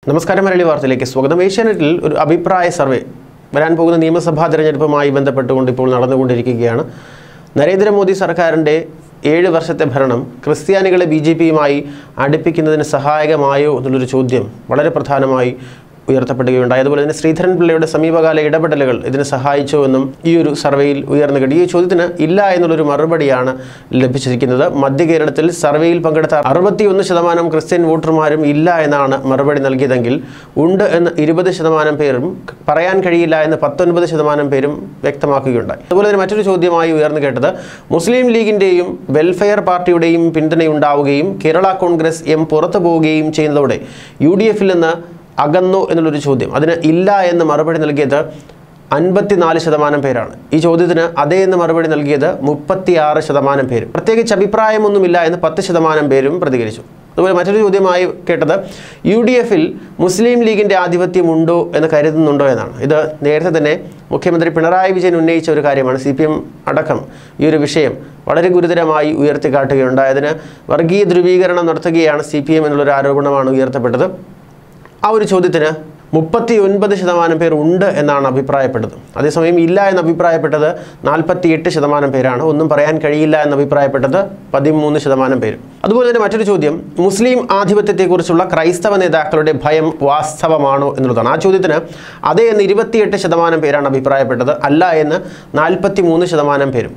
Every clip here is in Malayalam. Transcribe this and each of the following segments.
നമസ്കാരം മലയാളി വാർത്തയിലേക്ക് സ്വാഗതം ഏഷ്യാനെറ്റിൽ ഒരു അഭിപ്രായ സർവേ വരാൻ പോകുന്ന നിയമസഭാ തെരഞ്ഞെടുപ്പുമായി ബന്ധപ്പെട്ടുകൊണ്ട് ഇപ്പോൾ നടന്നുകൊണ്ടിരിക്കുകയാണ് നരേന്ദ്രമോദി സർക്കാരിൻ്റെ ഏഴ് വർഷത്തെ ഭരണം ക്രിസ്ത്യാനികളെ ബി ജെ പിയുമായി അടുപ്പിക്കുന്നതിന് സഹായകമായോ എന്നുള്ളൊരു ചോദ്യം വളരെ പ്രധാനമായി ഉയർത്തപ്പെടുകയുണ്ടായി അതുപോലെ തന്നെ ശ്രീധരൻ പിള്ളയുടെ സമീപകാല ഇടപെടലുകൾ ഇതിന് സഹായിച്ചോ എന്നും ഈ ഒരു സർവേയിൽ ഉയർന്നു കിട്ടി ഈ ചോദ്യത്തിന് ഇല്ല എന്നുള്ളൊരു മറുപടിയാണ് ലഭിച്ചിരിക്കുന്നത് മധ്യ കേരളത്തിൽ സർവേയിൽ പങ്കെടുത്ത അറുപത്തിയൊന്ന് ശതമാനം ക്രിസ്ത്യൻ വോട്ടർമാരും ഇല്ല എന്നാണ് മറുപടി നൽകിയതെങ്കിൽ ഉണ്ട് എന്ന് ഇരുപത് ശതമാനം പേരും പറയാൻ കഴിയില്ല എന്ന് പത്തൊൻപത് ശതമാനം പേരും വ്യക്തമാക്കുകയുണ്ടായി അതുപോലെ തന്നെ മറ്റൊരു ചോദ്യമായി ഉയർന്നു കേട്ടത് മുസ്ലിം ലീഗിൻ്റെയും വെൽഫെയർ പാർട്ടിയുടെയും പിന്തുണയുണ്ടാവുകയും കേരള കോൺഗ്രസ് എം പുറത്തു പോവുകയും ചെയ്യുന്നതോടെ യു ഡി എഫിൽ നിന്ന് അകന്നു എന്നുള്ളൊരു ചോദ്യം അതിന് ഇല്ല എന്ന് മറുപടി നൽകിയത് അൻപത്തിനാല് ശതമാനം പേരാണ് ഈ ചോദ്യത്തിന് അതേ എന്ന് മറുപടി നൽകിയത് മുപ്പത്തിയാറ് ശതമാനം പേരും പ്രത്യേകിച്ച് അഭിപ്രായമൊന്നുമില്ല എന്ന് പത്ത് ശതമാനം പേരും പ്രതികരിച്ചു അതുപോലെ മറ്റൊരു ചോദ്യമായി കേട്ടത് യു ഡി എഫിൽ മുസ്ലിം ലീഗിൻ്റെ ആധിപത്യമുണ്ടോ എന്ന് കരുതുന്നുണ്ടോ എന്നാണ് ഇത് നേരത്തെ തന്നെ മുഖ്യമന്ത്രി പിണറായി വിജയൻ ഉന്നയിച്ച ഒരു കാര്യമാണ് സി പി എം അടക്കം ഈ ഒരു വിഷയം വളരെ ഗുരുതരമായി ഉയർത്തിക്കാട്ടുകയുണ്ടായി അതിന് വർഗീയ ധ്രുവീകരണം നടത്തുകയാണ് സി പി എം എന്നുള്ളൊരു ആരോപണമാണ് ഉയർത്തപ്പെട്ടത് ആ ഒരു ചോദ്യത്തിന് മുപ്പത്തി ഒൻപത് ശതമാനം പേർ ഉണ്ട് എന്നാണ് അഭിപ്രായപ്പെട്ടത് അതേസമയം ഇല്ല എന്ന് അഭിപ്രായപ്പെട്ടത് നാൽപ്പത്തി എട്ട് ശതമാനം പേരാണ് ഒന്നും പറയാൻ കഴിയില്ല എന്ന് അഭിപ്രായപ്പെട്ടത് പതിമൂന്ന് ശതമാനം പേരും അതുപോലെ തന്നെ മറ്റൊരു ചോദ്യം മുസ്ലിം ആധിപത്യത്തെക്കുറിച്ചുള്ള ക്രൈസ്തവ നേതാക്കളുടെ ഭയം വാസ്തവമാണോ എന്നുള്ളതാണ് ആ ചോദ്യത്തിന് അതേ എന്ന് ഇരുപത്തിയെട്ട് ശതമാനം പേരാണ് അഭിപ്രായപ്പെട്ടത് അല്ല എന്ന് നാൽപ്പത്തി മൂന്ന് ശതമാനം പേരും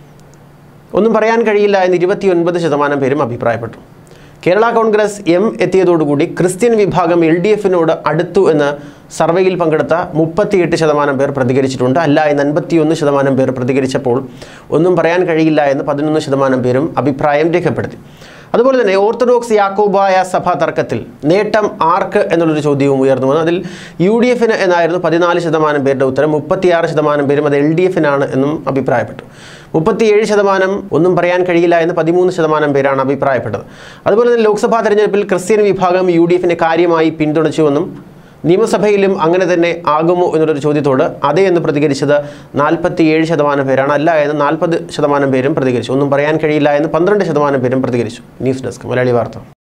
ഒന്നും പറയാൻ കഴിയില്ല എന്ന് ഇരുപത്തിയൊൻപത് ശതമാനം പേരും അഭിപ്രായപ്പെട്ടു കേരള കോൺഗ്രസ് എം എത്തിയതോടുകൂടി ക്രിസ്ത്യൻ വിഭാഗം എൽ ഡി എഫിനോട് അടുത്തു എന്ന് സർവേയിൽ പങ്കെടുത്ത മുപ്പത്തിയെട്ട് ശതമാനം പേർ പ്രതികരിച്ചിട്ടുണ്ട് അല്ല എന്ന് അൻപത്തിയൊന്ന് ശതമാനം പേർ പ്രതികരിച്ചപ്പോൾ ഒന്നും പറയാൻ കഴിയില്ല എന്ന് പതിനൊന്ന് ശതമാനം പേരും അഭിപ്രായം രേഖപ്പെടുത്തി അതുപോലെ തന്നെ ഓർത്തഡോക്സ് യാക്കോബായ സഭാ തർക്കത്തിൽ നേട്ടം ആർക്ക് എന്നുള്ളൊരു ചോദ്യവും ഉയർന്നു വന്നു അതിൽ യു ഡി എഫിന് എന്നായിരുന്നു പതിനാല് ശതമാനം പേരുടെ ഉത്തരം മുപ്പത്തിയാറ് ശതമാനം പേരും അത് എൽ ഡി എഫിനാണ് എന്നും അഭിപ്രായപ്പെട്ടു മുപ്പത്തിയേഴ് ശതമാനം ഒന്നും പറയാൻ കഴിയില്ല എന്ന് പതിമൂന്ന് ശതമാനം പേരാണ് അഭിപ്രായപ്പെട്ടത് അതുപോലെ തന്നെ ലോക്സഭാ തെരഞ്ഞെടുപ്പിൽ ക്രിസ്ത്യൻ വിഭാഗം യു ഡി എഫിനെ കാര്യമായി പിന്തുണച്ചുവെന്നും നിയമസഭയിലും അങ്ങനെ തന്നെ ആകുമോ എന്നുള്ളൊരു ചോദ്യത്തോട് അതേ എന്ന് പ്രതികരിച്ചത് നാൽപ്പത്തിയേഴ് ശതമാനം പേരാണ് അല്ല എന്ന് നാൽപ്പത് ശതമാനം പേരും പ്രതികരിച്ചു ഒന്നും പറയാൻ കഴിയില്ല എന്ന് പന്ത്രണ്ട് ശതമാനം പേരും പ്രതികരിച്ചു ന്യൂസ് ഡെസ്ക് മലയാളി വാർത്ത